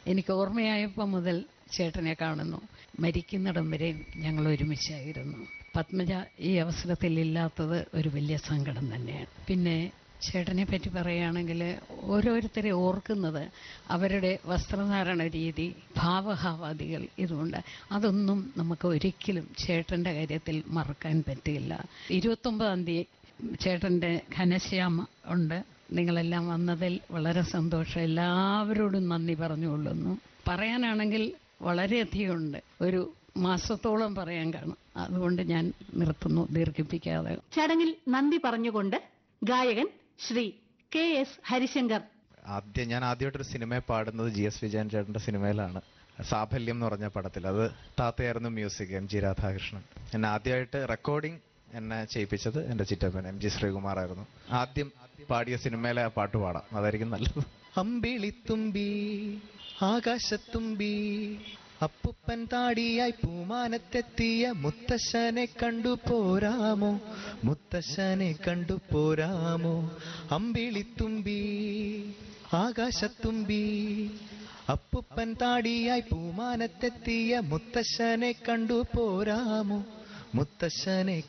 എനിക്ക് ഓർമ്മയായപ്പോൾ മുതൽ ചേട്ടനെ കാണുന്നു മരിക്കുന്നിടം വരെയും ഞങ്ങൾ ഒരുമിച്ചായിരുന്നു പത്മജ ഈ അവസരത്തിൽ ഇല്ലാത്തത് ഒരു വലിയ സങ്കടം തന്നെയാണ് പിന്നെ ചേട്ടനെ പറ്റി പറയുകയാണെങ്കിൽ ഓരോരുത്തരെ ഓർക്കുന്നത് അവരുടെ വസ്ത്രധാരണ രീതി ഭാവഹാവാദികൾ ഇതുകൊണ്ട് അതൊന്നും നമുക്ക് ഒരിക്കലും ചേട്ടൻ്റെ കാര്യത്തിൽ മറക്കാൻ പറ്റില്ല ഇരുപത്തൊമ്പതാം തീയതി ചേട്ടൻ്റെ ഘനശ്യാമ ഉണ്ട് നിങ്ങളെല്ലാം വന്നതിൽ വളരെ സന്തോഷം എല്ലാവരോടും നന്ദി പറഞ്ഞുകൊള്ളുന്നു പറയാനാണെങ്കിൽ വളരെയധികം ഉണ്ട് ഒരു മാസത്തോളം പറയാൻ കാണും അതുകൊണ്ട് ഞാൻ നിർത്തുന്നു ദീർഘിപ്പിക്കാതെ ചടങ്ങിൽ നന്ദി പറഞ്ഞുകൊണ്ട് ഗായകൻ ശ്രീ കെ എസ് ഹരിശങ്കർ ആദ്യം ഞാൻ ആദ്യമായിട്ടൊരു സിനിമയെ പാടുന്നത് ജി എസ് വിജയൻ ചേട്ടന്റെ സിനിമയിലാണ് സാഫല്യം എന്ന് പറഞ്ഞ പടത്തിൽ അത് താത്തയായിരുന്നു മ്യൂസിക് എം ജി രാധാകൃഷ്ണൻ എന്നെ ആദ്യമായിട്ട് റെക്കോർഡിംഗ് എന്നെ ചെയ്യിപ്പിച്ചത് എന്റെ ചിറ്റപ്പൻ എം ജി ശ്രീകുമാർ ആയിരുന്നു ആദ്യം പാടിയ സിനിമയിലെ ആ പാട്ട് പാടാം അതായിരിക്കും നല്ലത് അമ്പിളിത്തുമ്പി ആകാശത്തുമ്പി അപ്പുപ്പൻ താടിയായി പൂമാനത്തെത്തിയ മുത്തശ്ശനെ കണ്ടു പോരാമോ മുത്തശ്ശനെ കണ്ടു പോരാമോ അമ്പിളിത്തുമ്പി ആകാശത്തുമ്പി അപ്പുപ്പൻ താടിയായി പൂമാനത്തെത്തിയ മുത്തശ്ശനെ കണ്ടു പോരാമോ മുത്തശ്ശനെ